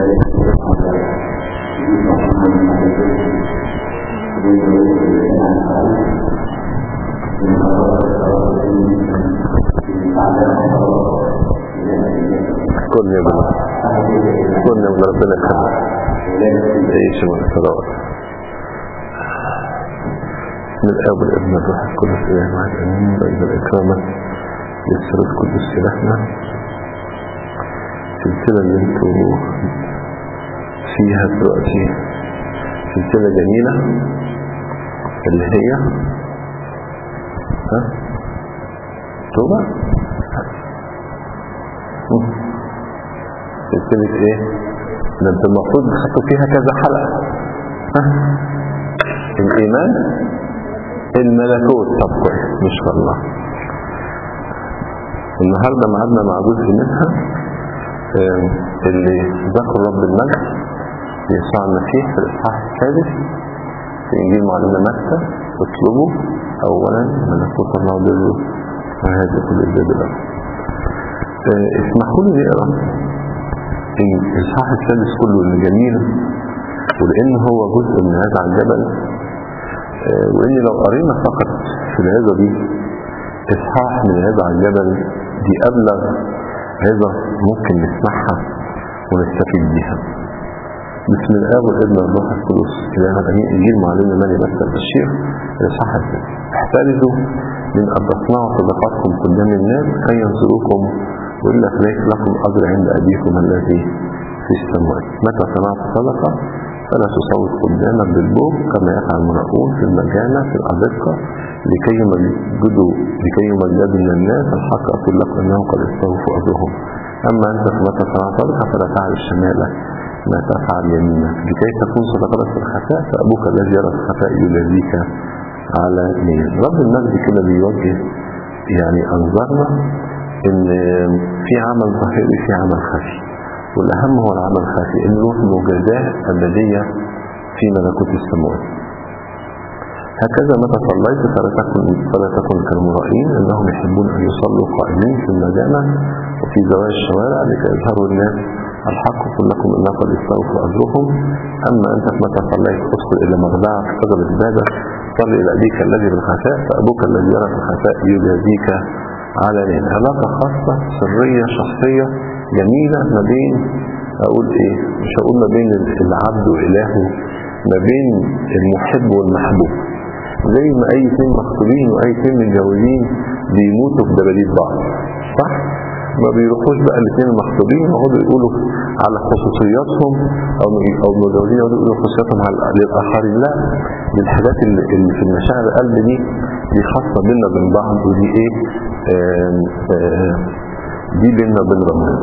كن يا ابن كن يا ابن ربنا يخليك عيش من الصلوات من الاب والابن الروح القدس اله واحد امين بين الاكرامه يسر القدس الهنا السلسله اللي انتوا فيها دلوقتي سلسله جميله اللي هي ها توبه سلسله ايه ده انت المفروض تحطوا فيها كذا حلقه ها الايمان الملكوت طب كويس ما شاء الله النهارده معادنا مع جزء منها اللي ذكر رب المجد يسوع المسيح في الاصحاح السادس في انجيل معلمنا متى اطلبوا اولا ملكوت الله وبره وهذا كل الباب له اسمحوا لي نقرا الاصحاح السادس كله اللي جميل ولان هو جزء من هذا الجبل وإن لو قرينا فقط في العظة دي إصحاح من هذا الجبل دي أبلغ عظة ممكن نسمعها ونستفيد بيها بسم الله والابن والروح القدس إله الأمين إنجيل معلمنا مالي بس البشير الإصحاح الثاني احترزوا من أن تصنعوا صدقاتكم قدام الناس أن ينصروكم وإلا فليس لكم أجر عند أبيكم الذي في السماوات متى صنعت صدقة فلا تصوت قدامك بالبوق كما يفعل المراؤون في المجامع في الأزقة لكي يمجدوا لكي يمجدوا من الناس الحق أقول لكم أنهم قد استوفوا أجرهم أما أنت فما تفعل صدقة فلا تعرف شمالك ما تفعل يمينك لكي تكون صدقتك في الخفاء فأبوك الذي يرى في الخفاء يجازيك على نية رب المجد كده بيوجه يعني أنظرنا إن في عمل ظاهري في عمل خفي والأهم هو العمل الخفي إن له مجازاة أبدية في ملكوت السماوات هكذا متى صليت فلا تكن فلا تكن كالمرائين انهم يحبون ان يصلوا قائمين في المجامع وفي زوايا الشوارع لكي يظهروا الناس الحق قل لكم ان قد استوفوا اجرهم اما انت متى صليت ادخل الى مخدعك فضل عبادك صل الى ابيك الذي في الخفاء فابوك الذي يرى في الخفاء يجازيك على نين علاقه خاصه سريه شخصيه جميله ما بين اقول ايه مش هقول ما بين العبد والهه ما بين المحب والمحبوب زي ما اي اثنين مخطوبين واي اثنين متجوزين بيموتوا في دباديب بعض صح ما بيروحوش بقى الاثنين المخطوبين يقعدوا يقولوا على خصوصياتهم او او المتجوزين يقعدوا يقولوا خصوصياتهم على للاخرين لا دي الحاجات اللي, اللي في المشاعر القلب دي دي خاصه بينا وبين بعض ودي ايه آم آم دي بينا وبين ربنا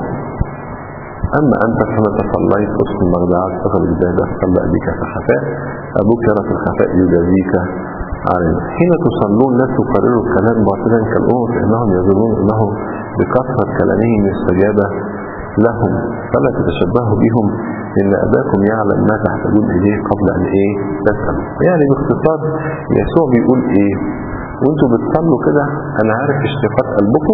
أما أنت فما تصليت وسط المرضعات فقد عبادك صلى بك في الخفاء أبوك يرى في الخفاء يجازيك عليه حين تصلون لا تقرروا الكلام باطلا كالأمم فإنهم يظنون أنه بكثرة كلامهم يستجاب لهم فلا تتشبهوا بهم إن أباكم يعلم ما تحتاجون إليه قبل أن إيه تسأل يعني باختصار يسوع بيقول إيه وانتوا بتصلوا كده أنا عارف اشتقاق قلبكم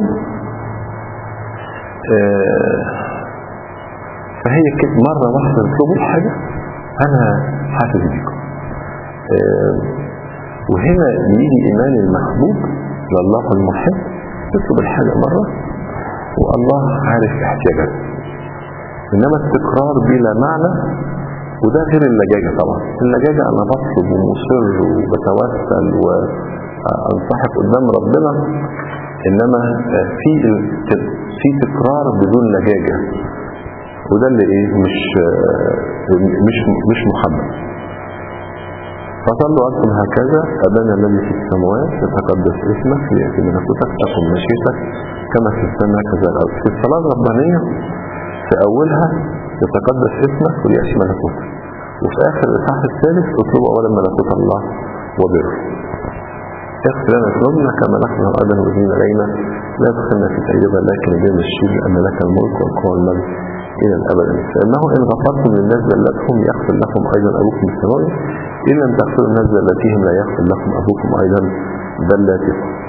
آه فهي كده مرة واحدة تطلبوا الحاجة أنا حاسس بيكم آه وهنا يجي إيمان المحبوب لله المحب يطلب الحاجة مرة والله عارف احتياجات إنما التكرار بلا معنى وده غير اللجاجة طبعا اللجاجة أنا بطلب ومصر وبتوسل وأنصحك قدام ربنا إنما في في تكرار بدون لجاجة وده اللي ايه مش مش مش محبب فصلوا أنتم هكذا أبانا الذي في السماوات يتقدس اسمك ليأتي ملكوتك تكن مشيتك كما في السماء كذا الأرض في الصلاة الربانية في أولها يتقدس اسمك وليأتي ملكوتك وفي آخر الإصحاح الثالث اطلبوا أولا ملكوت الله وبره اغفر لنا ذنوبنا كما نحن أيضا مذنبين علينا لا تدخلنا في تجربة لكن بين الشر أن لك الملك والقوة والمجد إلى الأبد فإنه إن غفرتم للناس زلتهم يغفر لكم أيضا أبوكم السماوي إن لم تغفروا الناس زلتهم لا يغفر لكم أبوكم أيضا زلاتكم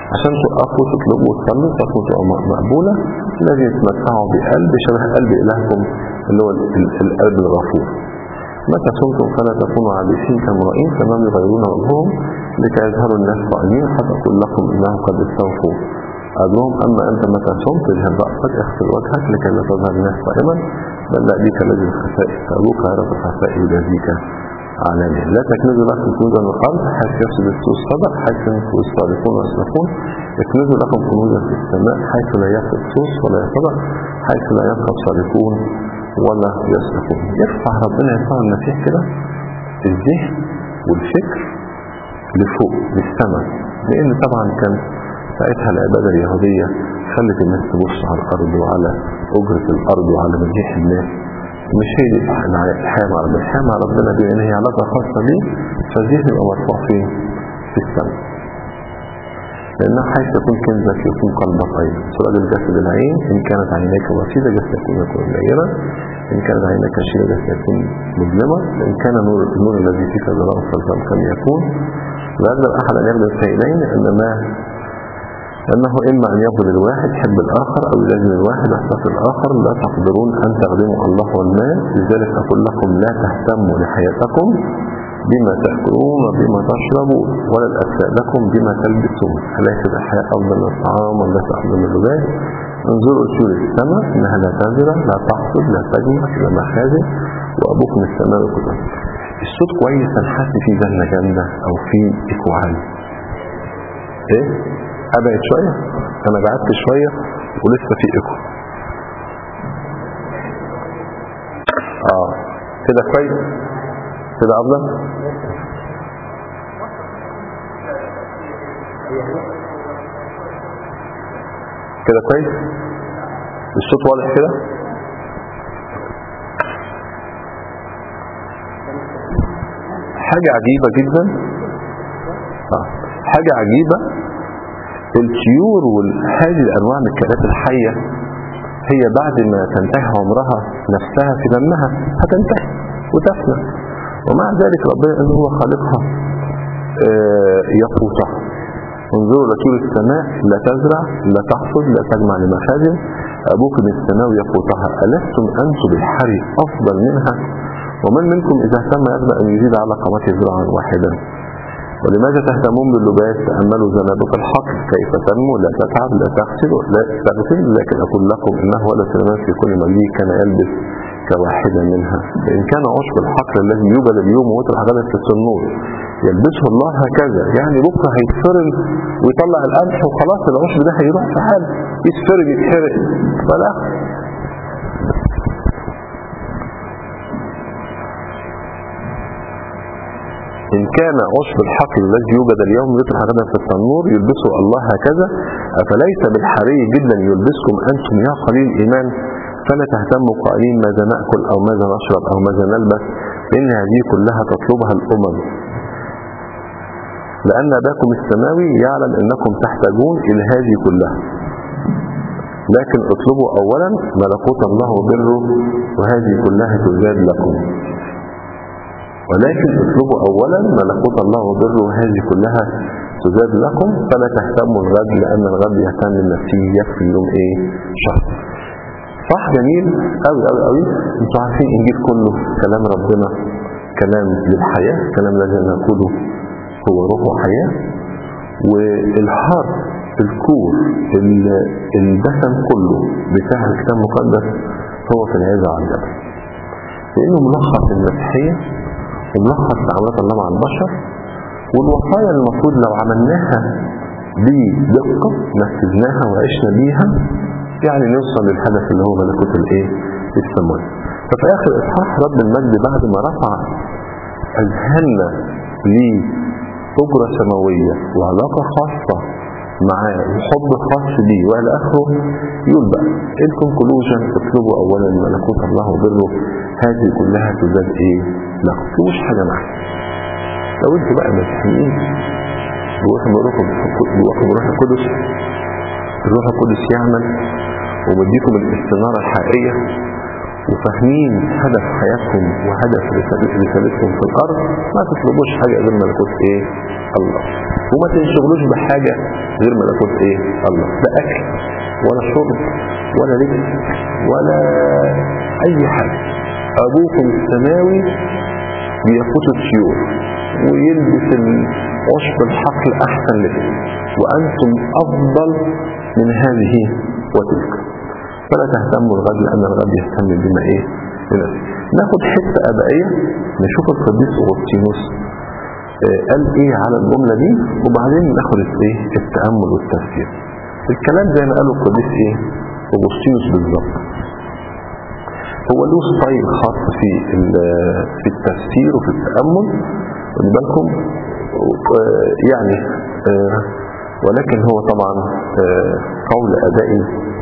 عشان توقفوا تطلبوا وتصلوا صلاتكم تبقى مقبولة لازم تتمتعوا بقلب شبه قلب إلهكم اللي هو القلب الغفور متى صمتم فلا تكونوا عابسين كامرئين كما يغيرون وجههم لكي يظهروا الناس قائمين حتى أقول لكم إنهم قد استوفوا أجرهم أما أنت متى صمت اذهب رأسك اغسل وجهك لكي لا تظهر الناس قائما بل لا بك الذي الخفاء فأبوك يرى الخفاء يجازيك علانية لا تكنزوا لكم كنوزا من الأرض حيث يفسد السوء الصدق حيث ينفوا الصالحون ويصلحون اكنزوا لكم كنوزا في السماء حيث لا يفسد السوس ولا يصدق حيث لا يبقى الصالحون ولا يصلحون يرفع ربنا يسوع المسيح كده الذهن والفكر لفوق للسماء لأن طبعا كان ساعتها العبادة اليهودية خلت الناس تبص على الأرض وعلى أجرة الأرض وعلى مديح الناس مش هي دي الحياة مع ربنا الحياة مع ربنا دي ان هي علاقة خاصة بيه فالذهن يبقى مرفوع فين في السماء لأنه حيث يكون كنزك يكون قلبك أيضا سؤال الجسد العين إن كانت عينيك وسيلة جسدك يكون منيرة إن كانت عينيك شيلة جسدك يكون مظلمة إن كان نور النور الذي فيك ظلام فالظلام كم يكون لا يقدر أحد أن يقدر شيئين إن ما أنه إما أن يقبل الواحد يحب الآخر أو يلازم الواحد يحتفل الآخر لا تقدرون أن تخدموا الله والمال لذلك أقول لكم لا تهتموا لحياتكم بما تأكلون وبما تشربون ولا الأسفاء لكم بما تلبسون أليست الحياة أفضل من الطعام والناس أفضل من اللباس انظروا طيور السماء إنها لا تزرع لا تحصد لا تجمع لا مخازن وأبوكم السماء كلها الصوت كويس أنا حاسس فيه جنة جامدة أو في إيكو عالي إيه؟ أبعد شوية أنا بعدت شوية ولسه في إيكو آه كده كويس كده أفضل كده كويس الصوت واضح كده حاجة عجيبة جدا آه. حاجة عجيبة الطيور وهذه الأنواع من الكائنات الحية هي بعد ما تنتهي عمرها نفسها في دمها هتنتهي وتفنى ومع ذلك ربنا أنه هو خالقها آه يقوتها انظروا لطول السماء لا تزرع لا تحصد لا تجمع لمخازن أبوكم السماء يقوتها ألستم أنتم بالحري أفضل منها ومن منكم إذا اهتم يبدأ أن يزيد على قامته زرعا واحدا ولماذا تهتمون باللباس تأملوا زنابق الحقل كيف تنمو لا تتعب لا تغسل لا تغسل لكن أقول لكم إنه ولا سلمان في كل مليء كان يلبس كواحدة منها فإن كان عشب الحقل الذي يوجد اليوم ويطرح غدا في الصنور يلبسه الله هكذا يعني بكرة هيتفرم ويطلع القمح وخلاص العشب ده هيروح في حاله يتفرم يتحرق فلا إن كان عشب الحقل الذي يوجد اليوم يطرح غدا في التنور يلبسه الله هكذا أفليس بالحري جدا يلبسكم أنتم يا قليل إيمان فلا تهتموا قائلين ماذا نأكل أو ماذا نشرب أو ماذا نلبس إن هذه كلها تطلبها الأمم لأن أباكم السماوي يعلم أنكم تحتاجون إلى هذه كلها لكن اطلبوا أولا ملكوت الله وبره وهذه كلها تزاد لكم ولكن اطلبوا أولا ملكوت الله وبره وهذه كلها تزاد لكم فلا تهتموا الغد لأن الغد يهتم لنفسه يكفي يوم إيه شهر صح جميل قوي قوي قوي انتوا عارفين انجيل كله كلام ربنا كلام للحياة كلام لازم نقوله هو روح وحياة والهار الكور الدسم كله بتاع الكتاب المقدس هو في العزة على الجبل لأنه ملخص المسيحية وملخص تعاملات الله مع البشر والوصايا المفروض لو عملناها بدقة نفذناها وعشنا بيها يعني نوصل للهدف اللي هو ملكوت الايه السماوي ففي اخر اصحاح رب المجد بعد ما رفع اذهاننا لأجرة سماوية وعلاقة خاصة معاه وحب خاص بيه والى اخره يقول بقى الكونكلوجن اطلبوا اولا ملكوت الله وبره هذه كلها تزاد ايه لا مفيش حاجه معاها لو انتوا بقى مسيحيين جواكم بروح جواكم روح القدس الروح القدس يعمل ومديكم الاستنارة الحقيقية وفاهمين هدف حياتهم وهدف رسالتهم في الارض ما تطلبوش حاجه غير ملكوت ايه الله وما تنشغلوش بحاجه غير ملكوت ايه الله لا اكل ولا شرب ولا لبس ولا اي حاجه ابوكم السماوي بيفوت الطيور ويلبس العشب الحقل احسن لبس وانتم افضل من هذه وتلك فلا تهتموا الغد لان الغد يهتم بما ايه بنفسه ناخد حته ابائيه نشوف القديس اغسطينوس آه قال ايه على الجمله دي وبعدين ناخد الايه التامل والتفسير الكلام زي ما قاله القديس ايه اغسطينوس بالظبط هو له ستايل خاص في في التفسير وفي التامل خلي بالكم آه يعني آه ولكن هو طبعا قول ادائي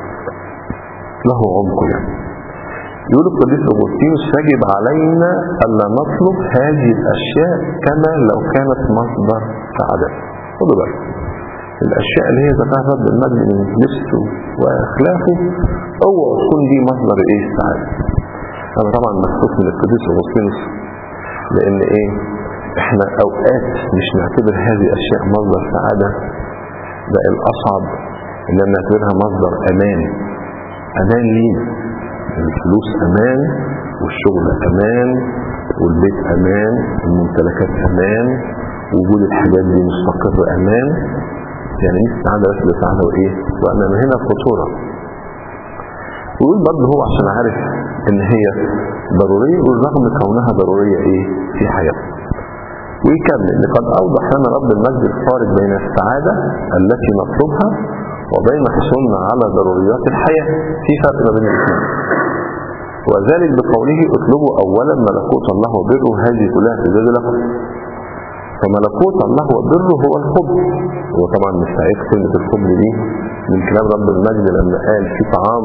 له عمق يعني يقول القديس أغسطينوس يجب علينا ألا نطلب هذه الأشياء كما لو كانت مصدر سعادة خدوا بالك الأشياء اللي هي ذكرها رب المجد من لبسه وأخلاقه اوعى تكون دي مصدر إيه السعادة أنا طبعا مخصوص من القديس أغسطينوس لأن إيه إحنا أوقات مش نعتبر هذه الأشياء مصدر سعادة ده الأصعب إن نعتبرها مصدر أمان امان لينا الفلوس امان والشغل امان والبيت امان الممتلكات امان وجود الحاجات دي مستقر امان يعني مش سعاده بس ده سعاده وايه وانا من هنا الخطوره ويقول برضه هو عشان عارف ان هي ضروريه بالرغم كونها ضروريه ايه في حياتنا ويكمل لقد اوضح لنا رب المجد الفارق بين السعاده التي نطلبها وبين حصولنا على ضروريات الحياة في فرق ما بين الاثنين وذلك بقوله اطلبوا اولا ملكوت الله وبره هذه كلها تزاد لكم فملكوت الله وبره هو الخبز هو طبعا مستعيد كلمة الخبز دي من كلام رب المجد لما قال في طعام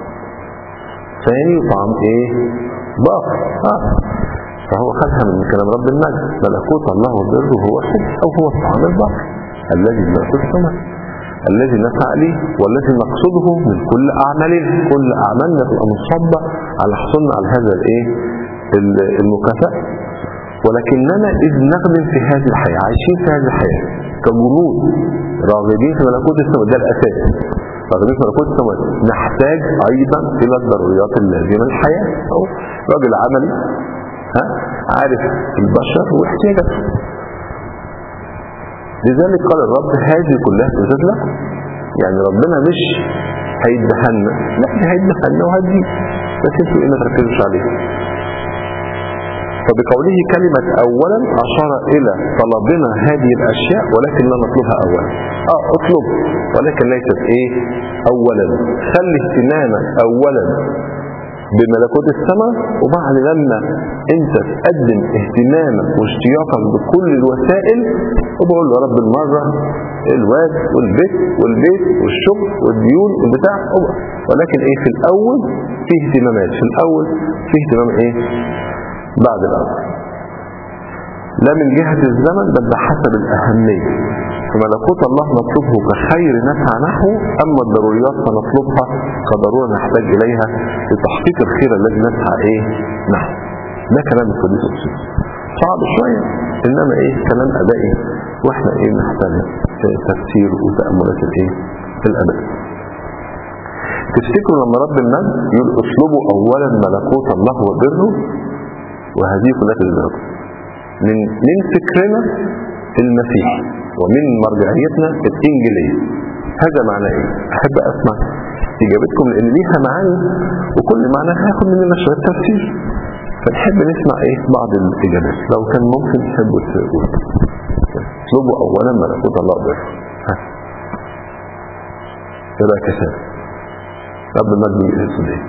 ثاني وطعام ايه باقي آه. فهو خدها من كلام رب المجد ملكوت الله وبره هو الخبز او هو الطعام الباقي الذي نأكل ثمن الذي نسعى ليه والذي نقصده من كل أعمالنا كل أعمالنا تبقى منصبة على حصولنا على هذا الايه المكافأة ولكننا إذ نخدم في هذه الحياة عايشين في هذه الحياة كجنود راغبين في ملكوت السماء ده الأساس راغبين في ملكوت السماء نحتاج أيضا إلى الضروريات اللازمة للحياة أو راجل عملي ها عارف البشر واحتياجاته لذلك قال الرب هذه كلها تزاد لكم يعني ربنا مش هيدهنا لا دي هيدهنا وهدي بس انتوا ايه ما تركزوش عليه فبقوله كلمة اولا اشار الى طلبنا هذه الاشياء ولكن لا نطلبها اولا اه اطلب ولكن ليست ايه اولا خلي اهتمامك اولا بملكوت السماء وبعد لما انت تقدم اهتمامك واشتياقك بكل الوسائل وبقول له يا رب المرة الواد والبيت والبيت والشغل والديون والبتاع ولكن ايه في الاول في اهتمامات في الاول في اهتمام ايه بعد الاول لا من جهة الزمن بل بحسب الاهمية فملكوت الله نطلبه كخير نسعى نحوه أما الضروريات فنطلبها كضرورة نحتاج إليها لتحقيق الخير الذي نسعى إيه نحوه ده كلام القديس القدس صعب شوية إنما إيه كلام أدائي وإحنا إيه نحتاج تفسير وتأملات الإيه الأداء تفتكروا لما رب المجد يقول اطلبوا أولا ملكوت الله وبره وهذه كلها تزداد من من فكرنا المسيحي ومن مرجعيتنا الإنجيلية هذا معنى إيه؟ أحب أسمع إجابتكم لأن ليها معاني وكل معنى هياخد مننا شوية تفسير فنحب نسمع إيه بعض الإجابات لو كان ممكن تحبوا تقولوا اطلبوا أولا ملكوت الله بره ها إيه رأيك يا سامي؟ رب المجد يقصد إيه؟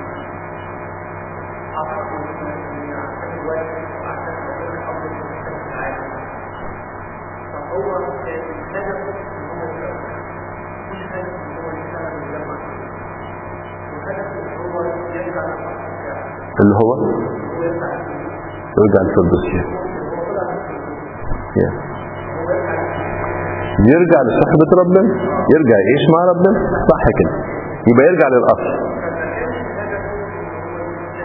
اللي هو يرجع الفردوس يرجع لصحبة ربنا يرجع يعيش مع ربنا صح كده يبقى يرجع للأصل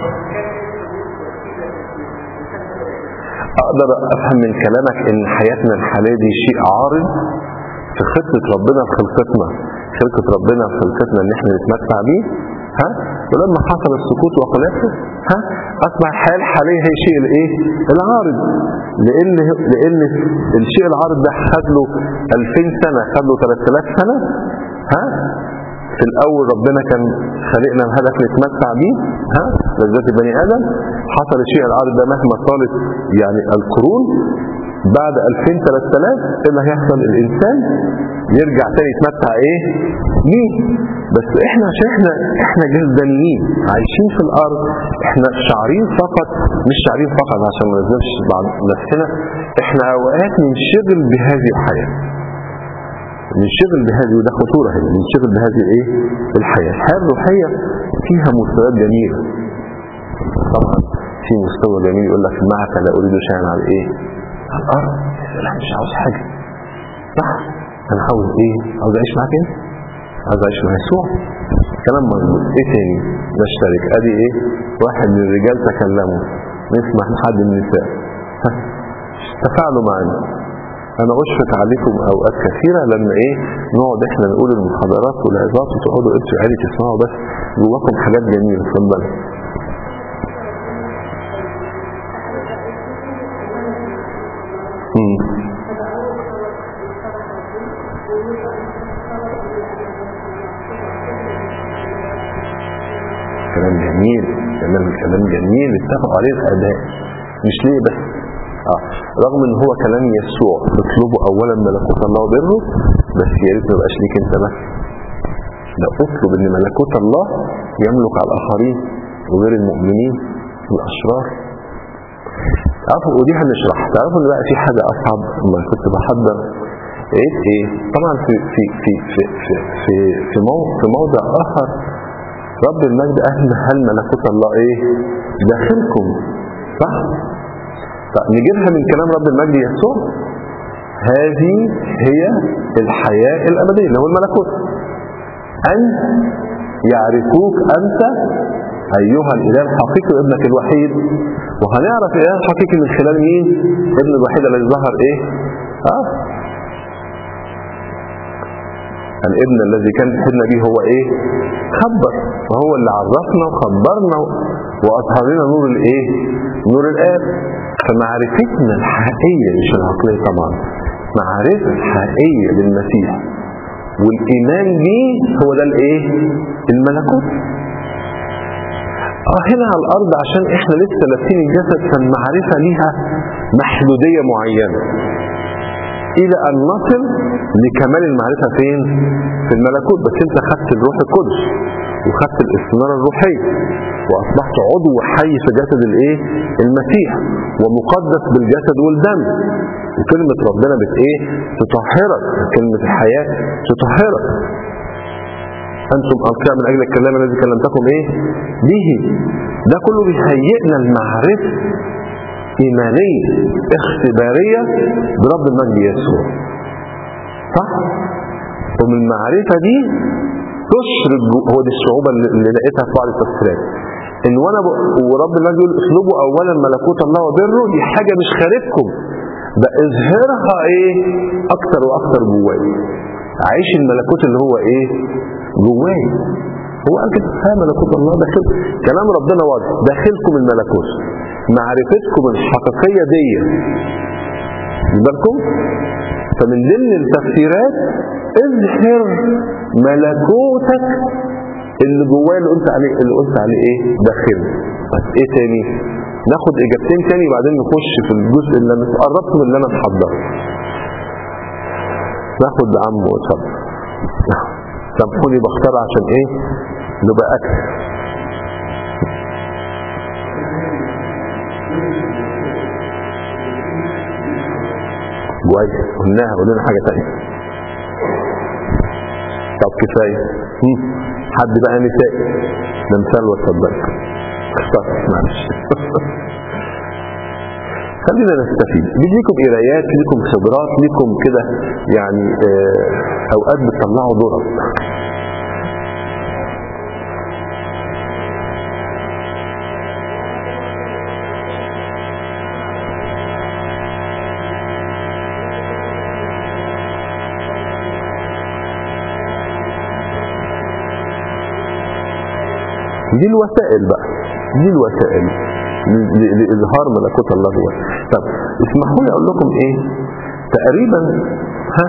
اقدر افهم من كلامك ان حياتنا الحالية دي شيء عارض في خطة ربنا في خلقتنا خلقة ربنا في خلقتنا ان احنا نتمتع بيه ها ولما حصل السكوت وخلافه ها اصبح الحياة الحالية هي شيء الايه العارض لان لان الشيء العارض ده خد له 2000 سنة خد له 3000 سنة ها في الاول ربنا كان خلقنا بهدف نتمتع بيه ها لذات بني ادم حصل الشيء العارض ده مهما طالت يعني القرون بعد 2000 3000 ايه اللي هيحصل الانسان يرجع تاني يتمتع ايه بيه بس احنا عشان احنا احنا جسدانيين عايشين في الارض احنا شعرين فقط مش شعرين فقط عشان ما نظلمش بعض نفسنا احنا اوقات ننشغل بهذه الحياه ننشغل بهذه وده خطورة هنا ننشغل بهذه الايه الحياة الحياة الروحية فيها مستويات جميلة طبعا في مستوى جميل يقول لك معك لا اريد شيئا على ايه على الارض لا مش عاوز حاجة صح انا عاوز ايه عاوز اعيش معاك انت عاوز اعيش مع يسوع كلام مظبوط ايه تاني نشترك ادي ايه واحد من الرجال تكلموا نسمع حد من النساء ها تفاعلوا معنا انا اشفق عليكم اوقات كثيرة لما ايه نقعد احنا نقول المحاضرات والعظات وتقعدوا انتوا عادي تسمعوا بس جواكم حاجات جميلة اتفضل كلام جميل كلام كلام جميل اتفقوا عليه الاداء مش ليه بس آه. رغم ان هو كلام يسوع اطلبوا اولا ملكوت الله وبره بس يا ريت ما يبقاش ليك انت بس لا اطلب ان ملكوت الله يملك على الاخرين وغير المؤمنين والاشرار تعرفوا ودي هنشرح تعرفوا ان بقى في حاجه اصعب لما كنت بحضر ايه ايه طبعا في في في في في في, في, مو في موضع اخر رب المجد قال هل ملكوت الله ايه داخلكم صح نجيبها من كلام رب المجد يسوع هذه هي الحياة الأبدية اللي هو الملكوت أن يعرفوك أنت أيها الإله الحقيقي وابنك الوحيد وهنعرف الإله الحقيقي من خلال مين ابن الوحيد الذي ظهر إيه آه الابن الذي كان تحدنا به هو إيه خبر وهو اللي عرفنا وخبرنا وأظهر لنا نور الإيه نور الآب فمعرفتنا الحقيقية مش العقلية طبعا معرفة الحقيقية للمسيح والإيمان به هو ده الإيه الملكوت اه هنا على الأرض عشان إحنا لسه لابسين الجسد فالمعرفة ليها محدودية معينة إلى أن نصل لكمال المعرفة فين؟ في الملكوت بس أنت خدت الروح القدس وخدت الاستنارة الروحية وأصبحت عضو حي في جسد الإيه؟ المسيح ومقدس بالجسد والدم وكلمة ربنا بت إيه؟ تطهرك كلمة الحياة تطهرك أنتم أنقياء من أجل الكلام الذي كلمتكم إيه؟ به ده كله بيهيئنا المعرفة إيمانية اختبارية برب المجد يسوع صح؟ ومن المعرفة دي تشرب هو دي الصعوبة اللي لقيتها في بعض التفسيرات ان وانا ب... ورب المجد يقول اطلبوا اولا ملكوت الله وبره دي حاجة مش خارجكم ده اظهرها ايه اكتر واكتر جواي عيش الملكوت اللي هو ايه جواي هو قال كده ها ملكوت الله داخل كلام ربنا واضح داخلكم الملكوت معرفتكم الحقيقية دي بالكم فمن ضمن التفسيرات اظهر ملكوتك اللي جواه اللي قلت عليه اللي قلت عليه ايه داخل بس ايه تاني ناخد اجابتين تاني وبعدين نخش في الجزء اللي انا قربت من اللي انا محضره ناخد عم واتفضل سامحوني بختار عشان ايه نبقى اكتر كويس قلناها قلنا حاجة تانية طب كفاية حد بقى نساء ده مثال واتفضل اختار معلش خلينا نستفيد ليكم قرايات ليكم خبرات ليكم كده يعني اه اوقات بتطلعوا ضرب دي الوسائل بقى دي الوسائل ل- ل- لإظهار ملكوت الله جوه طب اسمحوا لي أقول لكم إيه تقريبا ها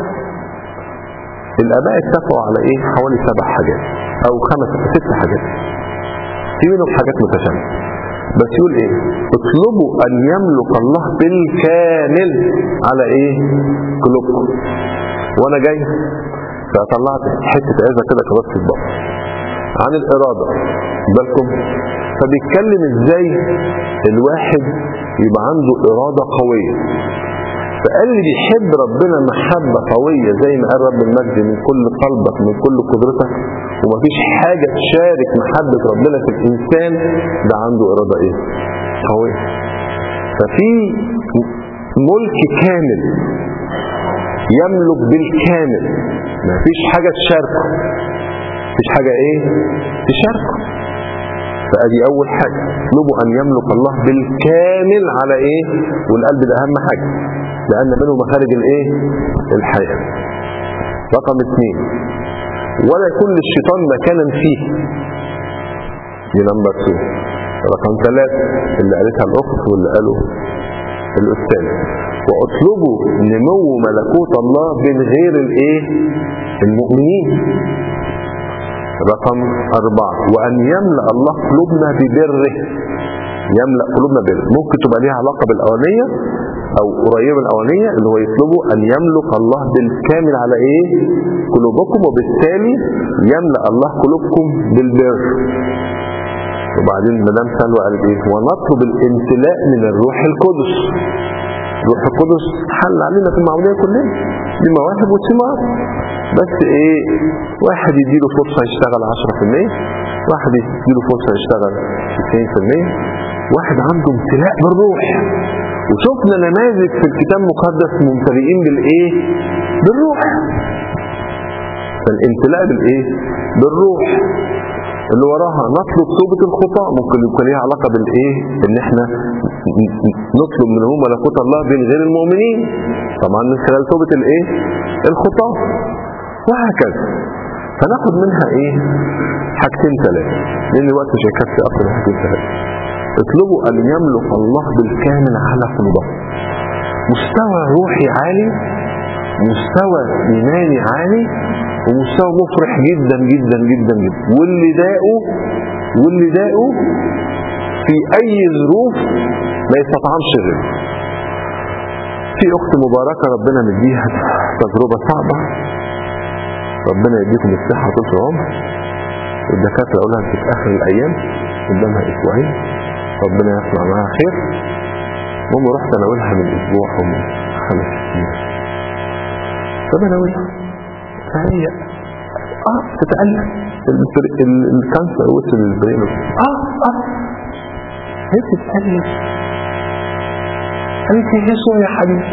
الآباء اتفقوا على إيه حوالي سبع حاجات أو خمس ست حاجات في منهم حاجات متشابهة بس يقول ايه اطلبوا ان يملك الله بالكامل على ايه قلوبكم وانا جاي فطلعت حته عزه كده كبس البطن عن الاراده بالكم فبيتكلم ازاي الواحد يبقى عنده اراده قويه فقال لي بيحب ربنا محبة قوية زي ما قال رب المجد من كل قلبك من كل قدرتك ومفيش حاجة تشارك محبة ربنا في الإنسان ده عنده إرادة إيه؟ قوية ففي ملك كامل يملك بالكامل مفيش حاجة تشاركه مفيش حاجة إيه؟ تشاركه فادي اول حاجة اطلبوا ان يملك الله بالكامل على ايه والقلب ده اهم حاجة لان منه مخارج الايه الحياة رقم اثنين ولا يكون للشيطان مكانا فيه دي نمبر 2 رقم ثلاثة اللي قالتها الاخت واللي قاله الاستاذ واطلبوا نمو ملكوت الله بين غير الايه المؤمنين رقم أربعة وأن يملأ الله قلوبنا ببره يملأ قلوبنا ببره ممكن تبقى ليها علاقة بالأولانية أو قريبة من الأولانية اللي هو يطلبوا أن يملك الله بالكامل على إيه قلوبكم وبالتالي يملأ الله قلوبكم بالبر وبعدين مدام سلوى قالت ايه ونطلب الامتلاء من الروح القدس الروح القدس حل علينا في المعمودية كلنا دي مواهب وثمار بس ايه واحد يديله فرصة يشتغل 10% واحد يديله فرصة يشتغل 90% واحد عنده امتلاء بالروح وشفنا نماذج في الكتاب المقدس ممتلئين بالايه بالروح فالامتلاء بالايه بالروح اللي وراها نطلب توبة الخطاة ممكن يبقى ليها علاقة بالايه ان احنا نطلب منهم ملكوت الله بين غير المؤمنين طبعا من خلال توبة الايه الخطاة وهكذا فناخد منها ايه حاجتين ثلاثة لان الوقت مش هيكفي اكتر من حاجتين ثلاثة اطلبوا ان يملك الله بالكامل على قلوبكم مستوى روحي عالي مستوى ايماني عالي ومستوى مفرح جدا جدا جدا جدا واللي داقوا واللي داقوا في اي ظروف ما يستطعمش غيره في اخت مباركة ربنا مديها تجربة صعبة ربنا يديكم الصحة طول العمر الدكاترة يقولها في اخر الايام قدامها اسبوعين ربنا يصنع معاها خير المهم رحت اناولها من اسبوع او من خمس سنين فبناولها فهي اه تتألم البر- ال- الكانسر وصل للبرين اه اه هي بتتألم قالت لي يسوع يا حبيبي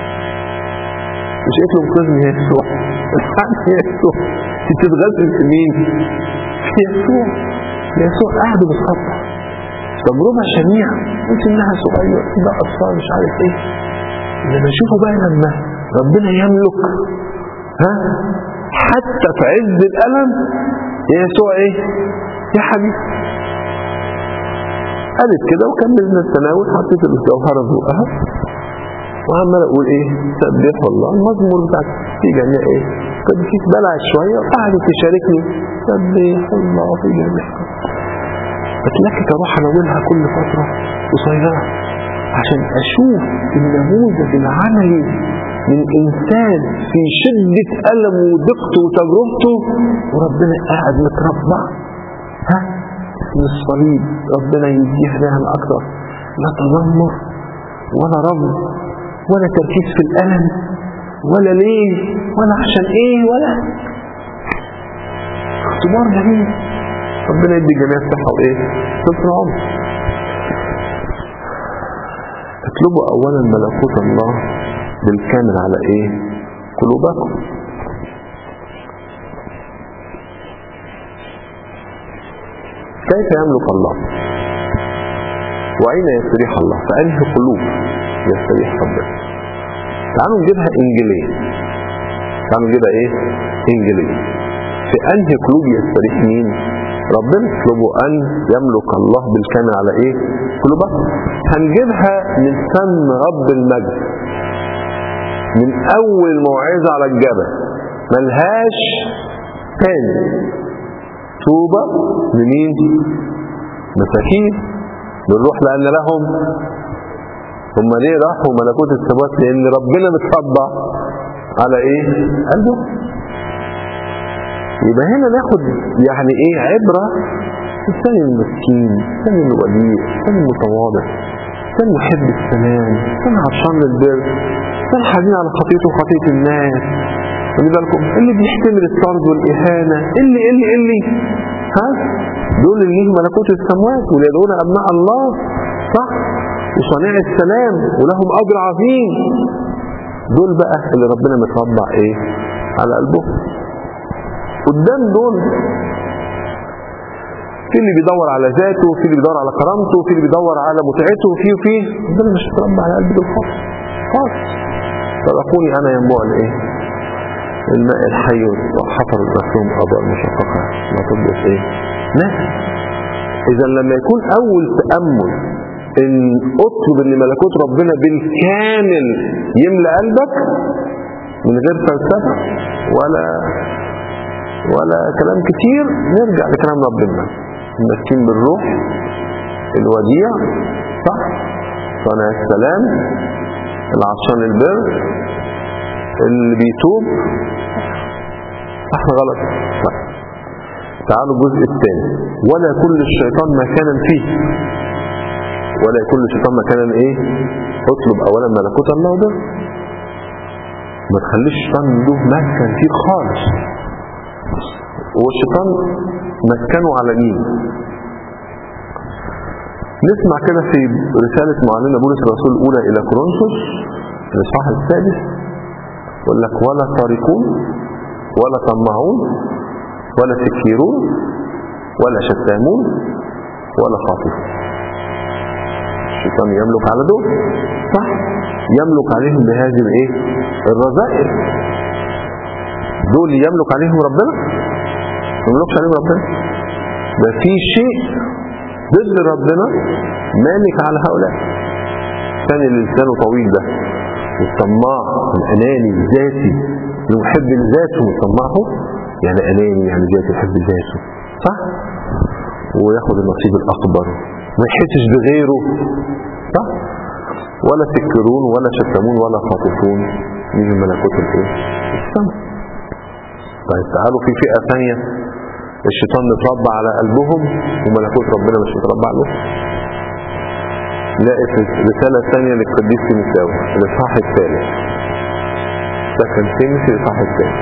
مش قلت له انقذني يا يسوع الحقني يا يسوع انت بتغزل في مين؟ في يسوع يسوع قاعد بالخطة تجربة شنيعة قلت انها صغير ده اطفال مش عارف ايه لما اشوفه بقى لما ربنا يملك ها حتى في عز الألم يا يسوع ايه يا حبيبي قالت كده وكملنا التناول حطيت الجوهرة فوقها وعمال اقول ايه سبح الله المزمور بتاعك في جميع ايه كنت فيك بلعت شوية وقعدت تشاركني سبح الله في جميع فتلاقي اروح اناولها كل فترة قصيرة عشان اشوف النموذج العملي من انسان في شدة ألمه ودقته وتجربته وربنا قاعد متربع ها من الصليب ربنا يديها نعم أكثر لا تذمر ولا رفض ولا تركيز في الألم ولا ليه ولا عشان ايه ولا اختبار جميل ربنا يدي الجميع الصحة وايه طول العمر اطلبوا اولا ملكوت الله بالكامل على ايه قلوبكم كيف يملك الله واين يستريح الله فانهي قلوب يستريح ربنا تعالوا نجيبها انجيليه تعالوا نجيبها ايه انجيليه في انهي قلوب يستريح مين ربنا اطلبوا أن يملك الله بالكامل على إيه قلوبكم هنجيبها من فم رب المجد من أول موعظة على الجبل ملهاش تاني توبة لمين مساكين بالروح لأن لهم هم ليه راحوا ملكوت السماوات لأن ربنا متطبع على إيه قلبه يبقى هنا ناخد يعني إيه عبرة الإنسان المسكين الإنسان الوديع الإنسان المتواضع الإنسان محب السلام الإنسان عطشان للبر الإنسان حزين على خطيته وخطية الناس خلي بالكم اللي بيحتمل الطرد والإهانة اللي اللي اللي ها دول اللي ليهم ملكوت السماوات ويدعون أبناء الله صح وصانع السلام ولهم أجر عظيم دول بقى اللي ربنا متربع ايه على قلبهم قدام دول في اللي بيدور على ذاته وفي اللي بيدور على كرامته وفي اللي بيدور على متعته وفي وفي ربنا مش متربع على قلب دول خالص خالص صدقوني انا ينبوع الايه الماء الحي وحفر الرسوم أضاء المشققة ما تبقى ايه ناس اذا لما يكون اول تأمل ان اطلب ان ملكوت ربنا بالكامل يملأ قلبك من غير فلسفة ولا ولا كلام كتير نرجع لكلام ربنا المسكين بالروح الوديع صح صانع السلام العطشان البر اللي بيتوب صح غلط صح تعالوا الجزء الثاني ولا كل الشيطان مكانا فيه ولا كل شيطان مكانا ايه اطلب اولا ملكوت الله ده ما تخليش الشيطان له مكان فيه خالص والشيطان مكنه على مين نسمع كده في رسالة معلمنا بولس الرسول الأولى إلى كورنثوس الإصحاح السادس يقول لك ولا سارقون ولا طمعون ولا سكيرون ولا شتامون ولا خاطفون الشيطان يملك على دول صح يملك عليهم بهذه الايه الرذائل دول يملك عليهم ربنا ما يملكش عليهم ربنا ده في شيء ضد ربنا مالك على هؤلاء كان اللي لسانه طويل ده الطماع الاناني الذاتي المحب لذاته ويطمعه يعني اناني يعني ذاتي يحب ذاته صح وياخد النصيب الاكبر ما يحسش بغيره صح ولا تكرون ولا شتمون ولا خاطفون من ملكوت الايه السماء طيب تعالوا في فئة ثانية الشيطان متربى على قلبهم وملكوت ربنا مش متربى عليهم نلاقي في رسالة ثانية للقديس تيموثاوس الإصحاح الثالث سكن تيموثي الإصحاح الثالث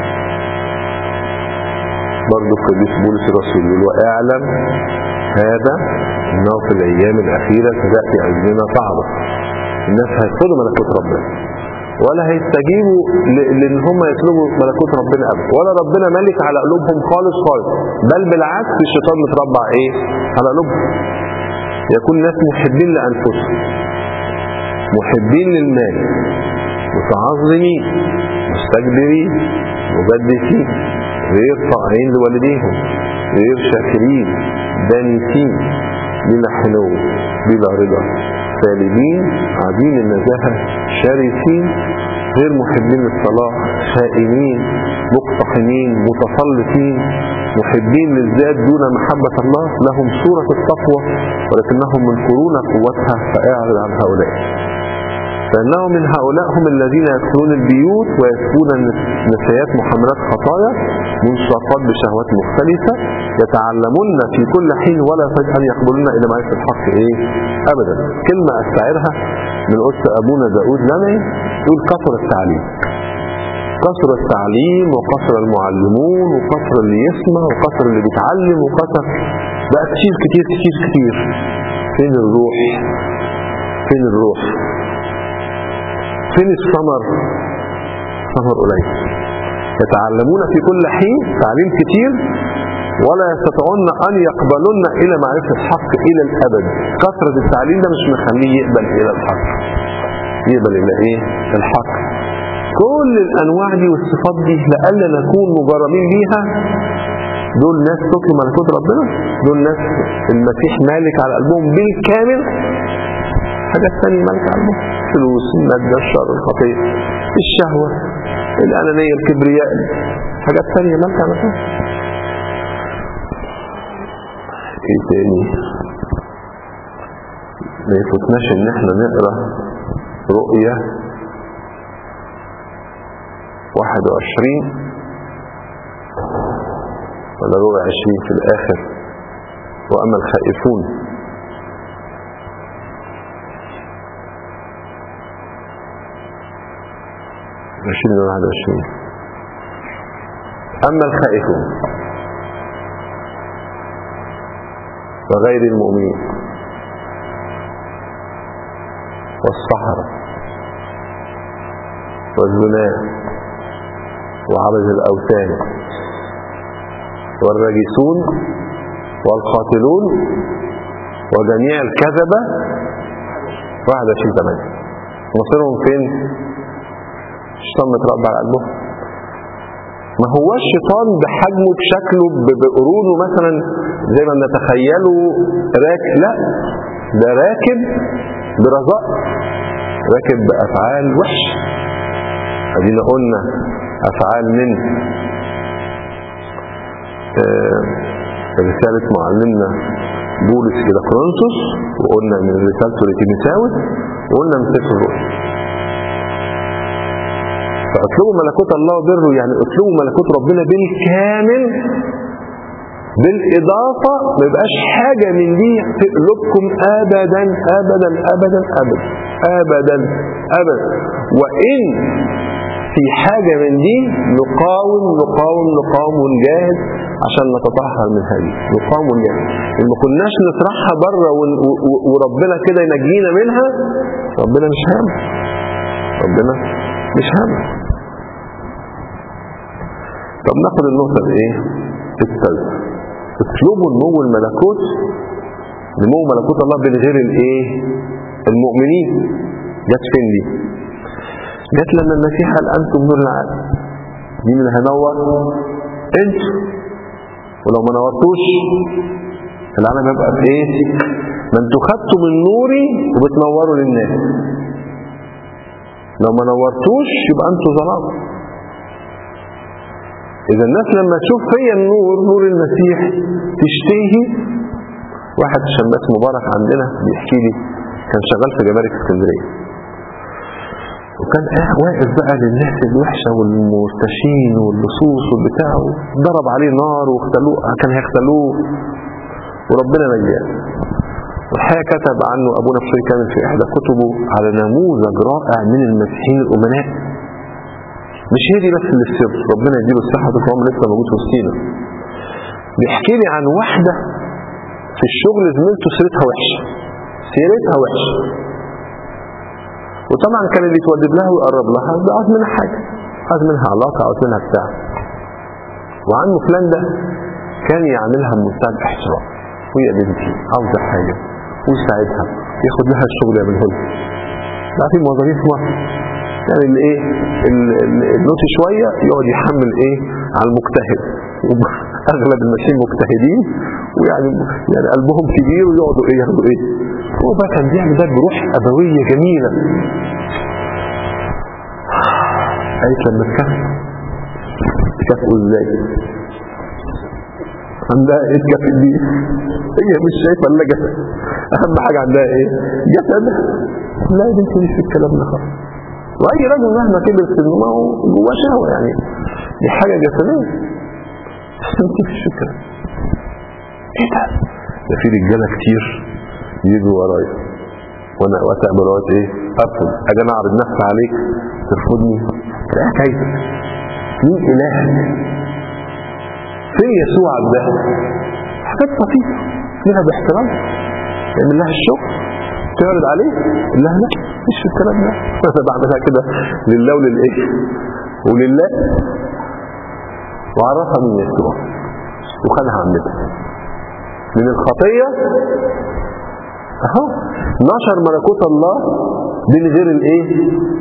برضه القديس بولس الرسول يقول واعلم هذا انه في الايام الاخيره ستاتي ازمنه صعبه الناس هيدخلوا ملكوت ربنا ولا هيستجيبوا لان هم يطلبوا ملكوت ربنا ابدا ولا ربنا ملك على قلوبهم خالص خالص بل بالعكس الشيطان متربع ايه على قلوبهم يكون ناس محبين لانفسهم محبين للمال متعظمين مستكبرين مجدسين غير طائعين لوالديهم غير شاكرين دانسين بلا حنو بلا رضا سالبين عديم النزاهة شرسين غير محبين للصلاة خائنين مقتحمين متسلطين محبين للذات دون محبة الله لهم صورة التقوى ولكنهم منكرون قوتها فاعرض عن هؤلاء فإنهم من هؤلاء هم الذين يدخلون البيوت ويسكون نسيات محملات خطايا منشقات بشهوات مختلفة يتعلمون في كل حين ولا فجأة أن يقبلون إلى معرفة الحق إيه أبدا كلمة أستعيرها من قدس أبونا داود لمعي يقول كثر التعليم كثر التعليم وكثر المعلمون وكثر اللي يسمع وكثر اللي بيتعلم وكثر بقى كتير كتير كتير كتير فين الروح فين الروح فين الثمر ثمر قليل يتعلمون في كل حين تعليم كتير ولا يستطيعون أن يقبلون إلى معرفة الحق إلى الأبد كثرة التعليم ده مش مخليه يقبل إلى الحق يقبل إلى إيه الحق كل الأنواع دي والصفات دي لألا نكون مجرمين بيها دول ناس تطلب ملكوت ربنا دول ناس المسيح مالك على قلبهم بالكامل حاجات ثانيه مالك على قلبهم فلوس المادة الشر الخطيئة الشهوة الأنانية الكبرياء حاجات ثانية مالك على قلبهم ايه تاني ما يفوتناش ان احنا نقرا رؤية 21 ولا ربع 20 في الاخر واما الخائفون عشرين واحد وعشرين أما الخائفون وغير المؤمنين والصحراء والزناة وعبد الأوثان والراجسون والقاتلون وجميع الكذبة واحد وعشرين ثمانية مصيرهم فين؟ الشيطان متربع على قلبه ما هو الشيطان بحجمه بشكله بقرونه مثلا زي ما نتخيله راكب لا ده راكب برزاء راكب بأفعال وحشة ادينا قلنا أفعال من آه رسالة معلمنا بولس إلى كورنثوس وقلنا من رسالته لتيموثاوس وقلنا من سفر الرؤيا فاطلبوا ملكوت الله وبره يعني اطلبوا ملكوت ربنا بالكامل بالإضافة ما يبقاش حاجة من دي في قلوبكم أبدا أبدا أبدا أبدا أبدا أبدا وإن في حاجة من دي نقاوم نقاوم نقاوم ونجاهد عشان نتطهر من هذه نقاوم ونجاهد إن ما كناش نطرحها بره وربنا كده ينجينا منها ربنا مش هام ربنا مش هام طب ناخد النقطة الايه الثالثة اطلبوا نمو الملكوت نمو ملكوت الله من غير الايه المؤمنين جت فين دي جت لما المسيح قال انتم نور العالم مين اللي هنور انتوا ولو ما نورتوش العالم يبقى في ايه ما انتوا خدتوا من نوري وبتنوروا للناس لو ما نورتوش يبقى انتوا ظلام اذا الناس لما تشوف فيا النور نور المسيح تشتهي واحد شماس مبارك عندنا بيحكي لي كان شغال في جمارك اسكندريه وكان قاعد واقف بقى للناس الوحشه والمرتشين واللصوص والبتاع ضرب عليه نار واختلوه كان هيختلوه وربنا نجاه والحقيقه كتب عنه ابونا بشوي كامل في احدى كتبه على نموذج رائع من المسيحيين الامناء مش هي دي بس اللي السر ربنا يديله الصحه طول لسه موجود في وسطينا بيحكي لي عن واحده في الشغل زميلته سيرتها وحشه سيرتها وحشه وطبعا كان اللي يتودد لها ويقرب لها بيعوز منها حاجه عاوز منها علاقه عاوز منها بتاع وعنه فلان ده كان يعملها بمنتهى الاحترام وهي بنتي عاوزه حاجه ويساعدها ياخد لها الشغل يعمله لها لا في موظفين في مصر يعني الايه النوتي شويه يقعد يحمل ايه على المجتهد اغلب الماشيين مجتهدين ويعني يعني قلبهم كبير ويقعدوا ايه ياخدوا ايه هو بقى كان بيعمل ده بروح ابويه جميله قالت لما تكافئ تكافئوا ازاي عندها ايه تكافئ دي هي مش شايفه الا جسد اهم حاجه عندها ايه جسد لا يا بنتي مش في الكلام ده خالص واي رجل مهما كبر سنه ما هو جواه شهوه يعني دي حاجه جسديه بس انت مش فكره ايه ده ده في رجاله كتير يجوا ورايا وانا وقت اعمل وقت ايه ارفض اجي انا اعرض نفسي عليك ترفضني تلاقيها كيف مين الهك فين يسوع ده حاجات بسيطه فيها باحترام يعمل لها الشغل تعرض عليه يقول لها لا مش في الكلام ده انا بعملها كده لله وللايه ولله وعرفها من يسوع وخدها عمتها من الخطيه اهو نشر ملكوت الله من غير الايه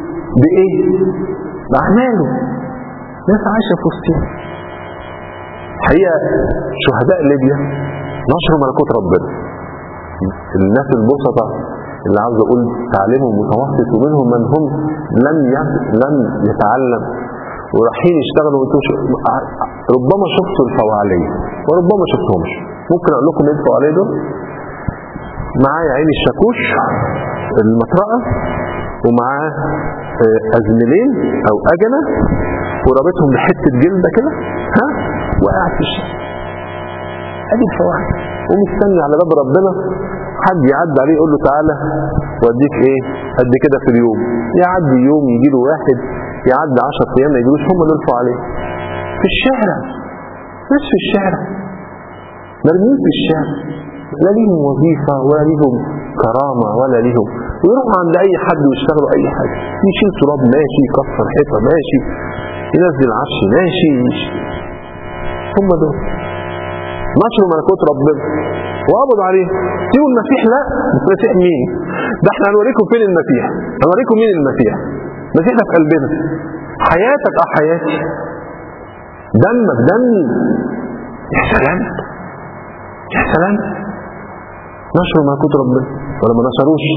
بايه باعماله ناس عايشه في وسطنا حقيقة شهداء ليبيا نشروا ملكوت ربنا الناس البسطة اللي عاوز اقول تعليمهم متوسط ومنهم من هم لم لم يتعلم ورايحين يشتغلوا وانتم ربما شفتوا الفوعلية وربما شفتهمش ممكن اقول لكم ايه الفوعلية دول معاه عين الشاكوش المطرقة ومعاه أزملين أو أجنة ورابطهم بحتة جلدة كده ها وقاعد في الشارع ادي الفواحش ومستني على باب ربنا حد يعدي عليه يقول له تعالى واديك ايه قد كده في اليوم يعدي يوم يجي له واحد يعدي 10 ايام ما يجيلوش هم اللي يلفوا عليه في الشارع ناس في الشارع مرمين في الشارع لا ليهم وظيفة ولا ليهم كرامة ولا ليهم ويروحوا عند أي حد ويشتغلوا أي حاجة يشيل تراب ماشي يكسر حيطة ماشي ينزل عفش ماشي هم دول نشروا ملكوت ربنا وقبض عليه سيبوا المسيح لا المسيح مين ده احنا هنوريكم فين المسيح هنوريكم مين المسيح المسيح ده في قلبنا حياتك اه حياتي دمك دمي يا سلام يا سلام نشروا ملكوت ربنا ولا ما نشروش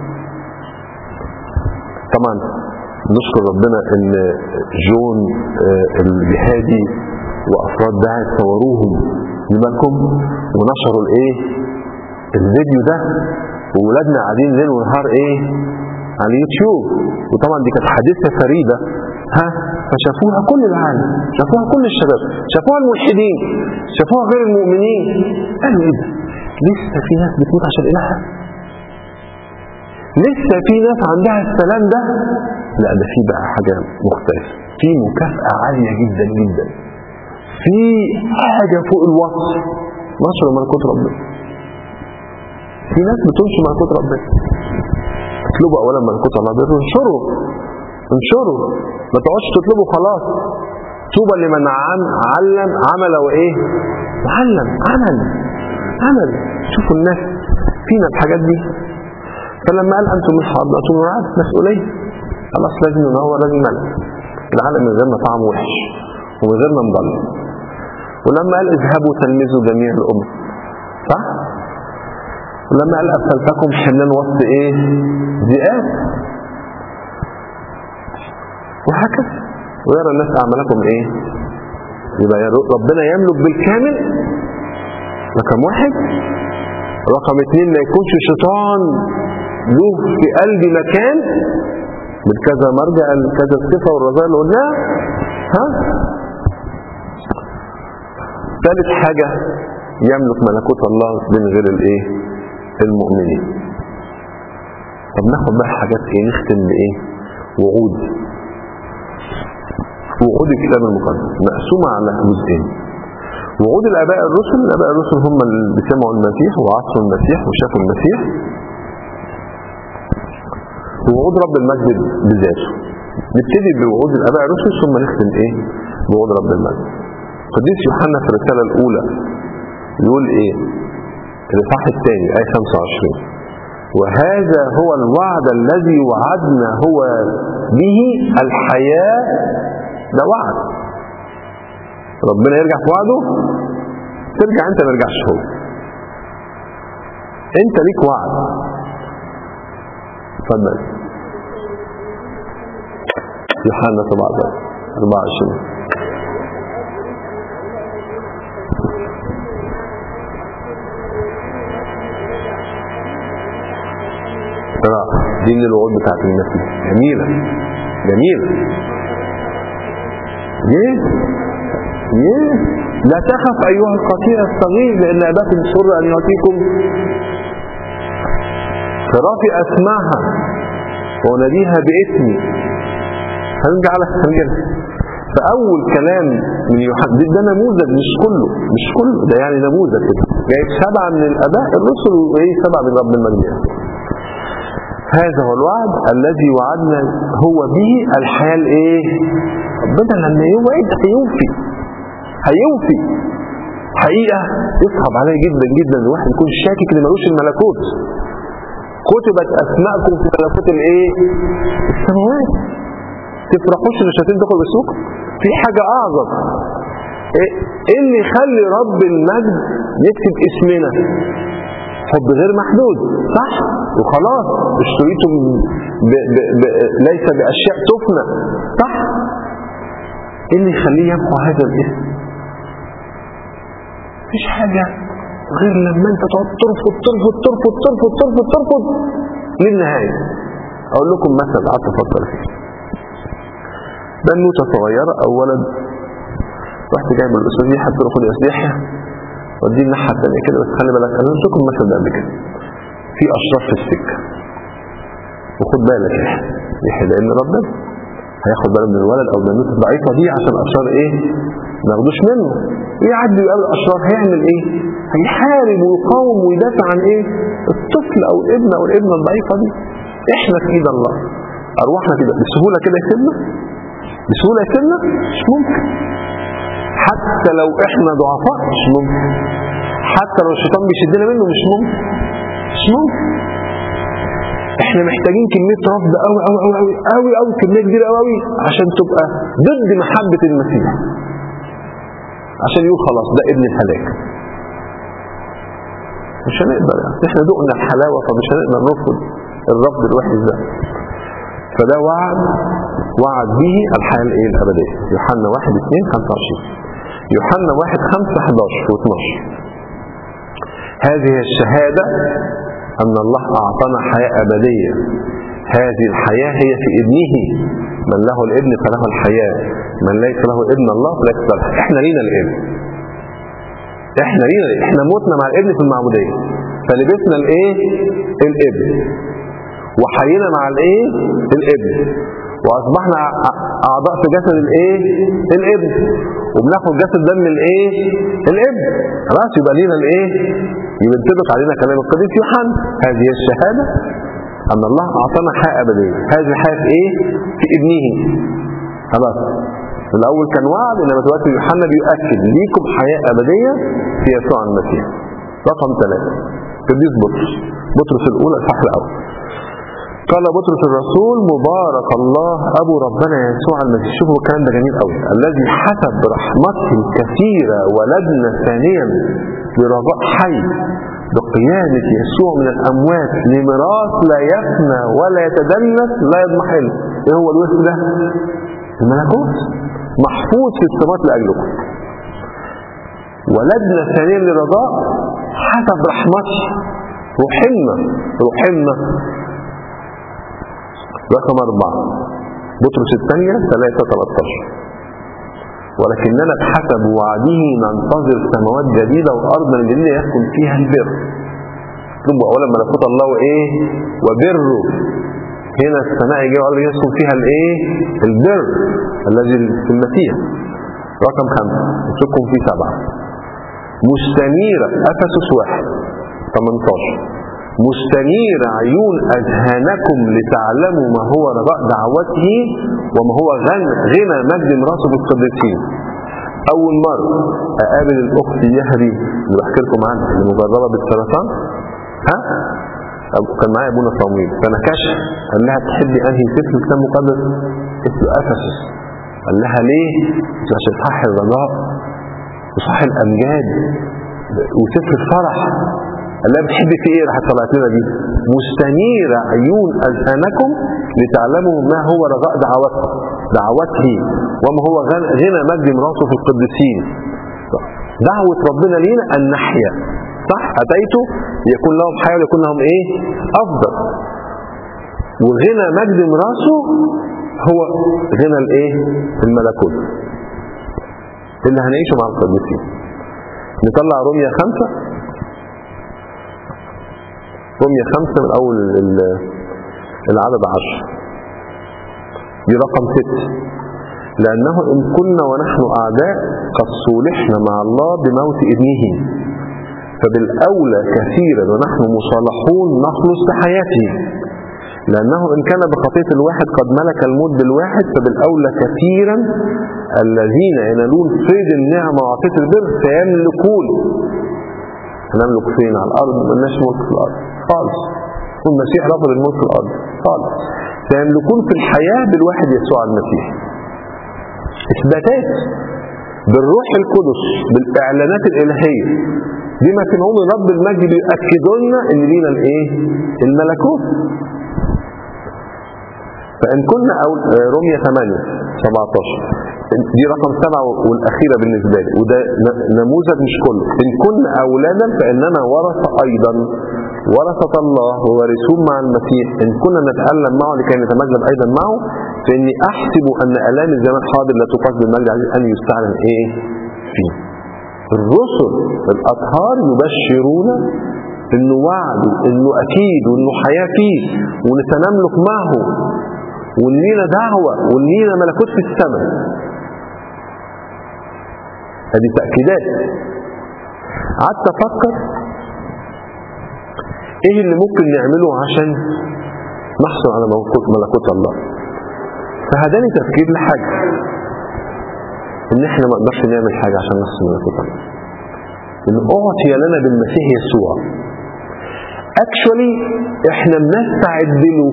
طبعا نشكر ربنا ان جون الجهادي وافراد داعش صوروهم لمالكم ونشروا الايه الفيديو ده وولادنا قاعدين ليل ونهار ايه على اليوتيوب وطبعا دي كانت حادثه فريده ها فشافوها كل العالم شافوها كل الشباب شافوها الملحدين شافوها غير المؤمنين قالوا ايه ده لسه في ناس بتموت عشان الهها لسه في ناس عندها السلام ده لا ده في بقى حاجه مختلفه في مكافاه عاليه جدا جدا في حاجة فوق الوصف نشر ملكوت ربنا في ناس بتنشر ملكوت ربنا اطلبوا اولا ملكوت الله بر انشروا انشروا ما تقعدش تطلبوا خلاص طوبى لمن علم عمل وايه وعلم عمل عمل شوفوا الناس فينا الحاجات دي فلما قال انتم مش انتم رعاة مسؤوليه خلاص لازم ننور لازم ملك العالم من غير ما طعم وحش ومن غير ما نضل ولما قال اذهبوا تلمذوا جميع الأمم صح؟ ولما قال أرسلتكم حملان وسط إيه؟ ذئاب وهكذا ويرى الناس أعمالكم إيه؟ يبقى ربنا يملك بالكامل رقم واحد رقم اثنين ما يكونش شيطان له في قلبي مكان من كذا مرجع كذا الصفة والرذائل اللي قلناها ها ثالث حاجة يملك ملكوت الله من غير الايه المؤمنين طب ناخد بقى حاجات ايه نختم بايه وعود وعود الكتاب المقدس مقسومة على جزئين وعود الاباء الرسل الاباء الرسل هم اللي سمعوا المسيح وعصروا المسيح وشافوا المسيح ووعود رب المجد بذاته نبتدي بوعود الاباء الرسل ثم نختم ايه بوعود رب المجد قديس يوحنا في الرسالة الأولى يقول إيه الإصحاح الثاني آية 25 وهذا هو الوعد الذي وعدنا هو به الحياة ده وعد ربنا يرجع في وعده ترجع انت ما يرجعش هو انت ليك وعد اتفضل يوحنا 17 24 صراحة دي من الوعود بتاعت المسيح جميلة جميلة ليه؟ ليه؟ لا تخف أيها القطيع الصغير لأن أباكم سر أن يعطيكم خرافي أسمعها وناديها باسمي هنرجع على هنرجع فأول كلام من يوحنا ده نموذج مش كله مش كله ده يعني نموذج كده جايب سبعة من الآباء الرسل وإيه سبعة من رب المجد هذا هو الوعد الذي وعدنا هو به الحياة الايه ربنا لما يوعد هيوفي هيوفي حقيقة يصعب عليا جدا جدا الواحد يكون شاكك ان ملوش الملكوت كتبت اسماءكم في ملكوت الايه السماوات تفرحوش ان الشياطين تدخل بالسوق في حاجة اعظم ايه إيه اللي يخلي رب المجد يكتب اسمنا حب غير محدود صح وخلاص اشتريتم ب... ب... ب... ليس باشياء تفنى صح ايه اللي يخليه يمحو هذا الاسم مفيش حاجه غير لما انت تقعد ترفض ترفض ترفض ترفض ترفض ترفض للنهايه اقول لكم مثل قعدت افكر فيه بنوته صغيره او ولد رحت جايب الاستاذ يحيى قلت له خد يا استاذ يحيى وديه الناحيه الثانيه كده بس خلي بالك انا قلت لكم المثل ده قبل كده في اشراف في السكه وخد بالك يا يحيى يحيى لان ربنا هياخد باله من الولد او البنوته الضعيفه دي عشان الاشرار ايه ما ياخدوش منه يعدي ويقابل الاشرار هيعمل ايه هيحارب ويقاوم ويدافع عن ايه الطفل او الابن او الابنه الضعيفه دي احنا في ايد الله ارواحنا كده بسهوله كده يسيبنا بسهوله يسيبنا مش ممكن حتى لو احنا ضعفاء مش ممكن حتى لو الشيطان بيشدنا منه مش ممكن مش ممكن احنا محتاجين كميه رفض قوي قوي قوي قوي قوي قوي كميه كبيره قوي قوي عشان تبقى ضد محبه المسيح عشان يقول خلاص ده ابن الهلاك مش هنقدر يعني احنا دقنا الحلاوه فمش هنقدر نرفض الرفض الوحش ده فده وعد وعد به الحياه الايه الابديه يوحنا 1 2 25 يوحنا 1 5 11 و 12 هذه الشهاده ان الله اعطانا حياه ابديه هذه الحياه هي في ابنه من له الابن فله الحياه من ليس له ابن الله فليس له الحياه احنا لينا الابن احنا لينا الابن. احنا موتنا مع الابن في المعموديه فلبسنا الايه الابن وحيينا مع الايه الابن واصبحنا اعضاء في جسد الايه الابن وبناخد جسد دم الايه الابن خلاص يبقى لينا الايه يبقى ينطبق علينا كلام القديس يوحنا هذه الشهاده ان الله اعطانا حياه ابديه هذه الحياه في ايه في ابنه خلاص الاول كان وعد انما دلوقتي يوحنا بيؤكد ليكم حياه ابديه في يسوع المسيح رقم ثلاثه قديس بطرس بطرس الاولى الصح الاول قال بطرس الرسول مبارك الله ابو ربنا يسوع المسيح شوفوا الكلام ده جميل قوي الذي حسب رحمته الكثيره ولدنا ثانيا برجاء حي بقيامة يسوع من الأموات لميراث لا يفنى ولا يتدنس لا يضمحل إيه هو الورث ده؟ الملكوت محفوظ في السماوات لأجلكم ولدنا ثانيا لرجاء حسب رحمته رحمنا رحمنا رقم أربعة بطرس الثانية 3 13 ولكننا بحسب وعده ننتظر سماوات جديدة وأرضا جديدة يسكن فيها البر اطلبوا أولا ملكوت الله وإيه وبره هنا السماء جاء وأرض يسكن فيها الإيه البر الذي في المسيح رقم خمسة نسكن فيه سبعة مستنيرة أفسس واحد 18 مستنير عيون أذهانكم لتعلموا ما هو رجاء دعوته وما هو غنى غنى مجد مراسه بالقديسين أول مرة أقابل الأخت يهري اللي بحكي لكم عنها اللي مجربة بالسرطان ها كان معايا ابونا صمويل فنكشف قال لها تحبي انهي سفر الكتاب المقدس اسمه افسس قال لها ليه؟ عشان صح الرجاء وصح الامجاد وسفر الفرح قال لها بتحبي في ايه راحت طلعت لنا دي مستنير عيون اذهانكم لتعلموا ما هو رجاء دعوته دعوته وما هو غنى مجد مراته في القديسين دعوة ربنا لينا ان نحيا صح اتيته يكون لهم حياه ويكون لهم ايه افضل وغنى مجد مراسه هو غنى الايه الملكوت اللي هنعيشه مع القديسين نطلع روميا خمسة روميا خمسة من أول العدد عشر دي رقم ستة لأنه إن كنا ونحن أعداء قد صولحنا مع الله بموت ابنه فبالأولى كثيرا ونحن مصالحون نخلص بحياته لأنه إن كان بخطية الواحد قد ملك الموت بالواحد فبالأولى كثيرا الذين ينالون صيد النعمة وعطية البر سيملكون هنملك فين على الأرض ملناش ملك في الأرض خالص والمسيح رفض الملك في الأرض خالص سيملكون في الحياة بالواحد يسوع المسيح إثباتات بالروح القدس بالاعلانات الالهيه بما سمعوه من رب المجد بيأكدوا لنا ان لينا الايه الملكوت فان كنا أو رمية 8 17 دي رقم سبعة والأخيرة بالنسبة لي وده نموذج مش كله إن كنا أولادا فإننا ورثة أيضا ورثة الله وورثون مع المسيح إن كنا نتألم معه لكي نتمجد أيضا معه فإني أحسب أن ألام الزمان حاضر لا تقاس بالمجد العزيز أن يستعلن إيه فيه الرسل الأطهار يبشرون إنه وعد إنه أكيد وإنه حياة فيه ونتنملك معه وإن لينا دعوة وإن لينا ملكوت في السماء هذه تأكيدات قعدت أفكر إيه اللي ممكن نعمله عشان نحصل على ملكوت ملكوت الله فهداني تفكير لحاجة إن إحنا ما نقدرش نعمل حاجة عشان نحصل ملكوت الله إن أعطي لنا بالمسيح يسوع اكشولي احنا بنستعد له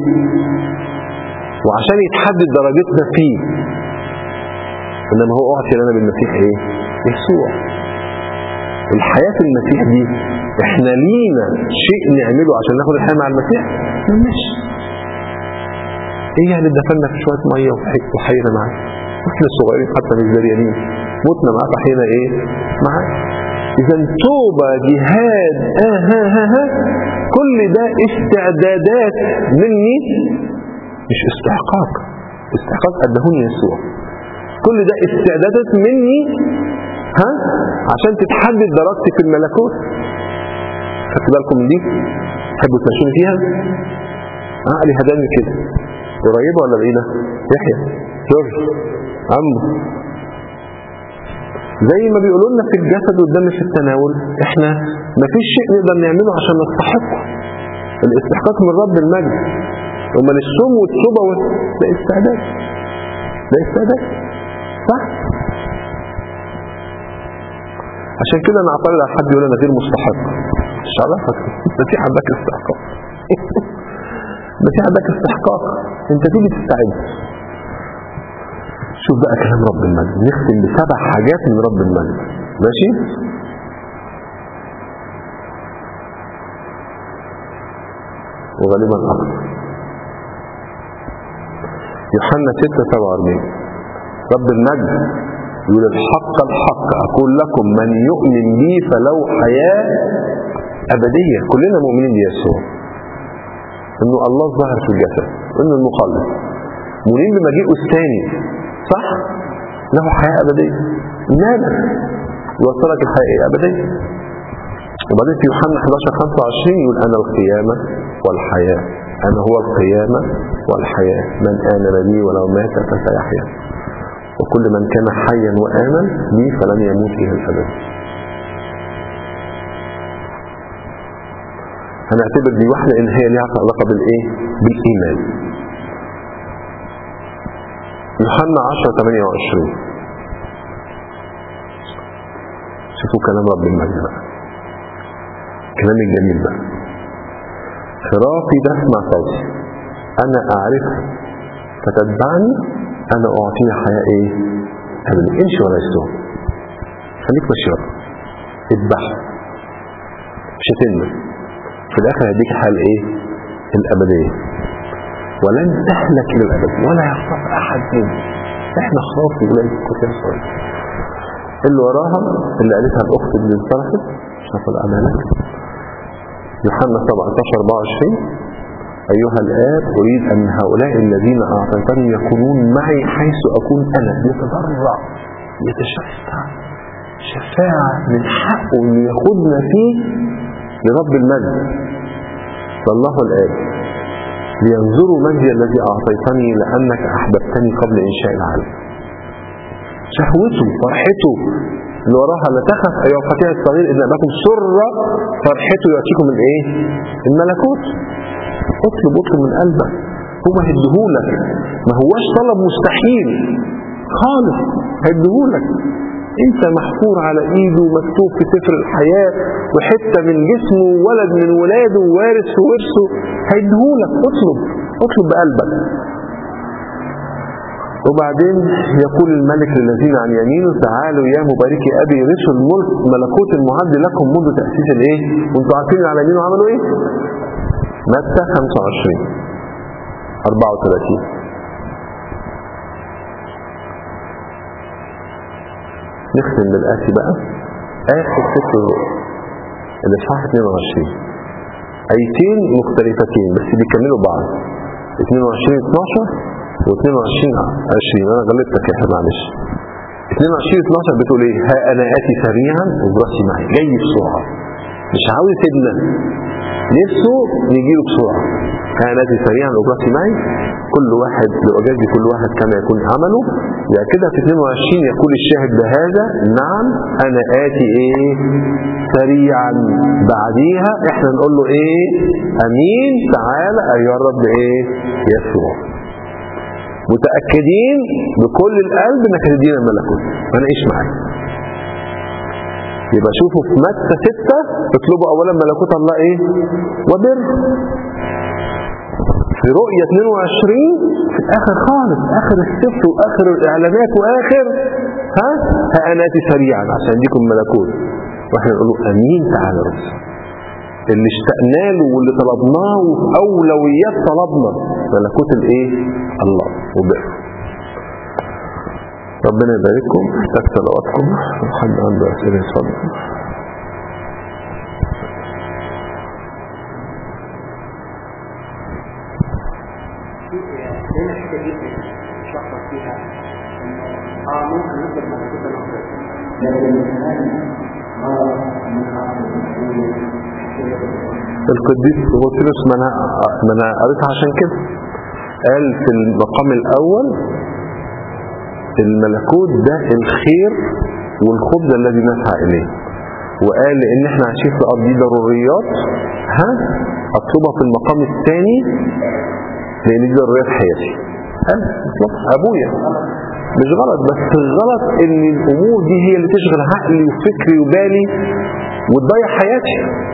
وعشان يتحدد درجتنا فيه انما هو اعطي لنا بالمسيح ايه يسوع الحياة في المسيح دي احنا لينا شيء نعمله عشان ناخد الحياة مع المسيح مش ايه يعني دفنا في شوية مية وحينا معاه واحنا صغيرين حتى مش دريانين متنا معاه فحينا ايه معاه اذا توبة جهاد آه ها ها ها كل ده استعدادات مني مش استحقاق استحقاق أدهوني يسوع كل ده استعدادات مني ها عشان تتحدد درجتي في الملكوت خدت بالكم من دي تحبوا تمشوني فيها عقلي هداني كده قريبه ولا بعيده يحيى جورج عمرو زي ما بيقولوا لنا في الجسد والدم في التناول احنا ما فيش شيء نقدر نعمله عشان نستحقه الاستحقاق من رب المجد امال الصوم والتوبه وال... ده استعداد ده استعداد صح عشان كده انا اعترض على حد يقول انا غير مستحق مش عارفك انت في عندك استحقاق انت في عندك استحقاق انت تيجي تستعد شوف بقى كلام رب المجد نختم بسبع حاجات من رب المجد ماشي وغالبا اكثر يوحنا 6 47 رب المجد يقول الحق الحق أقول لكم من يؤمن بي فلو حياة أبدية كلنا مؤمنين بيسوع إنه الله ظهر في الجسد إنه المخلص مؤمنين بمجيئه الثاني صح له حياة أبدية ماذا يوصلك الحياة الأبدية وبعدين في يوحنا 11 25 يقول أنا القيامة والحياة أنا هو القيامة والحياة من آمن بي ولو مات فسيحيا وكل من كان حيا وآمن بي فلن يموت إلى الأبد هنعتبر دي واحدة إن هي ليها علاقة بالإيه؟ بالإيمان يوحنا 10 28 شوفوا كلام رب المجد بقى كلام الجميل بقى خرافي تسمع صوتي أنا أعرفه فتتبعني أنا أعطيه حياة إيه أبدا امشي ولا يسوع خليك ماشي ورا اتبعه مش هتندم في الآخر هيديك حال إيه الأبدية ولن تهلك إلى الأبد ولا يخطف أحد منه إحنا خلاص ولاية الكتاب صغير اللي وراها اللي قالتها الأخت اللي انصرفت مش هاخد أمانك يوحنا 17 24 أيها الآب أريد أن هؤلاء الذين أعطيتني يكونون معي حيث أكون أنا يتضرع يتشفع شفاعة من حقه أن ياخدنا فيه لرب المجد فالله الآب لينظروا مجدي الذي أعطيتني لأنك أحببتني قبل إنشاء العالم شهوته فرحته اللي وراها لا تخف أيها الفتاة الصغير إن أباكم سر فرحته يأتيكم الإيه؟ الملكوت اطلب اطلب من قلبك هو هيديهولك ما هواش طلب مستحيل خالص هيديهولك انت محفور على ايده مكتوب في سفر الحياة وحتة من جسمه ولد من ولاده وارث في ورثه هيديهولك اطلب اطلب بقلبك وبعدين يقول الملك للذين عن يمينه تعالوا يا مباركي ابي رثوا الملك ملكوت المعد لكم منذ تاسيس الايه وانتوا عارفين على يمينه عملوا ايه متى 25 34 نختم بالآتي بقى آخر سفر الرؤيا الإصحاح 22 آيتين مختلفتين بس بيكملوا بعض 22 12 و22 20 أنا غلطتك يا أخي معلش 22 12 بتقول إيه ها أنا آتي سريعا وبراسي معي جاي بسرعة مش عاوز سيدنا نفسه يجيله بسرعة ها أنا آتي سريعا وبراسي معي كل واحد لأجازي كل واحد كما يكون عمله يعني كده في 22 يقول الشاهد بهذا نعم أنا آتي إيه سريعا بعديها احنا نقول له ايه امين تعالى ايها الرب ايه يسوع متأكدين بكل القلب انك هتدينا الملكوت ما نعيش معاك يبقى شوفوا في متى 6 اطلبوا اولا ملكوت الله ايه وبر في رؤية 22 في الاخر خالص اخر السفر واخر الاعلانات واخر ها ها انا اتي سريعا عشان اديكم ملكوت واحنا نقول له امين تعالى رب اللي اشتقنا له واللي طلبناه وفي اولويات طلبنا ملكوت الايه الله وبر ربنا يبارككم احتاج صلواتكم حد عنده اسئله يتفضل لنا حته جدا شخص فيها انه اه ممكن نقدر ملكوت الامر لكن كمان غلط من القديس غوتيلوس ما انا ما انا قريتها عشان كده قال في المقام الاول الملكوت ده الخير والخبز الذي نسعى اليه وقال ان احنا عايشين في الارض دي ضروريات ها اطلبها في المقام الثاني لان دي ضروريات حياتي قال بالظبط ابويا مش غلط بس الغلط ان الامور دي هي اللي تشغل عقلي وفكري وبالي وتضيع حياتي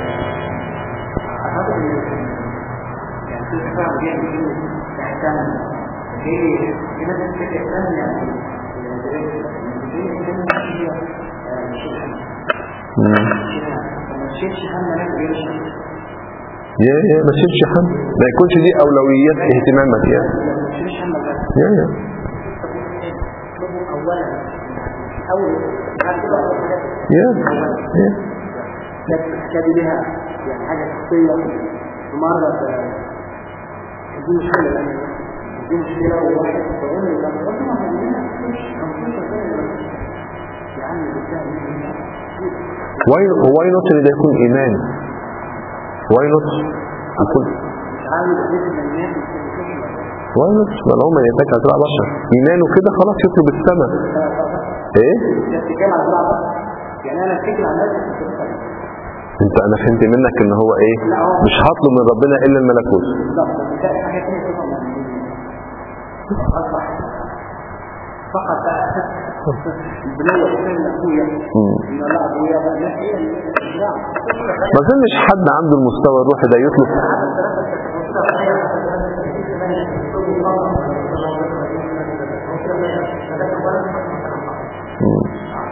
اعتقد يعني في شفاعة بيعمل كلمة احسان في في ناس بتفكر احسان يعني مم. ما تشيلش هم ناس غير يا يا ما تشيلش هم ما يكونش دي اولويات اهتمامك يعني ما تشيلش هم بس يا يا اطلبوا اولا اول بعد كده اول حاجات يا يا لكن الحكايه دي لها يعني حاجه شخصيه في مره ف- دي مشكله يعني دي مشكله وواحد بقول له لما قلت له احنا عندنا 15 سنه يا عم بتساعد واي واي نوت ان ده يكون ايمان واي نوت يكون مش عاوز احس ان الناس واي نوت ما هم يتك على بشر ايمانه كده خلاص يطلب السماء ايه بتتكلم على بعض يعني انا افتكر على نفسي انت انا فهمت منك ان هو ايه مش هطلب من ربنا الا الملكوت بالظبط بس ده حاجه ثانيه تفهم اصبح فقط بقى البنيه الثانيه لاخويا مم. ان لا ابويا بقى لا هي الاسلام ما اظنش حد عنده المستوى الروحي ده يطلب مم.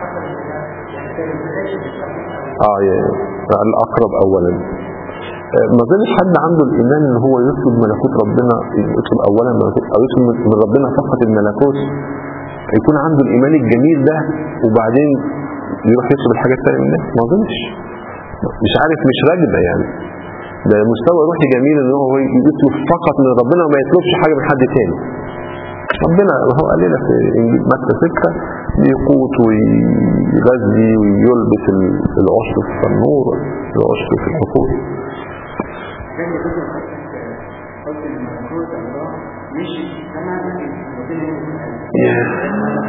اه يا يا. الاقرب اولا آه، ما اظنش حد عنده الايمان ان هو يطلب ملكوت ربنا يطلب اولا ملكوت او يطلب من من ربنا فقط الملكوت يكون عنده الايمان الجميل ده وبعدين يروح يطلب الحاجات الثانيه من الناس ما اظنش مش عارف مش راجبه يعني ده مستوى روحي جميل ان هو يطلب فقط من ربنا وما يطلبش حاجه من حد تاني ربنا هو قال لنا في انجيل متى 6 يقوت ويغذي ويلبس ال- العشب في التنور العشب في الحقول زي ما كنت قلت ان ملكوت الله مش السماء لكن ربنا ينزل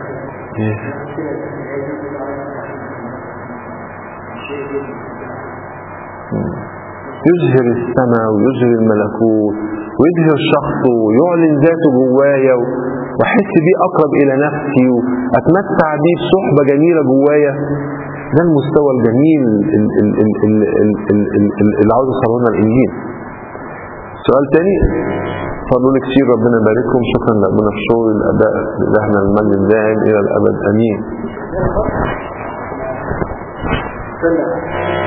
يظهر السماء ويظهر الملكوت ويظهر شخصه ويعلن ذاته جوايا و- واحس بيه اقرب الى نفسي واتمتع بيه بصحبه جميله جوايا ده المستوى الجميل ال- ال- ال- ال- ال- ال- ال- ال- اللي عاوز يوصله لنا الانجيل سؤال تاني صلوا لي كتير ربنا يبارككم شكرا لابونا الشوي الاباء لإلهنا المجد الدائم الى الابد امين استنى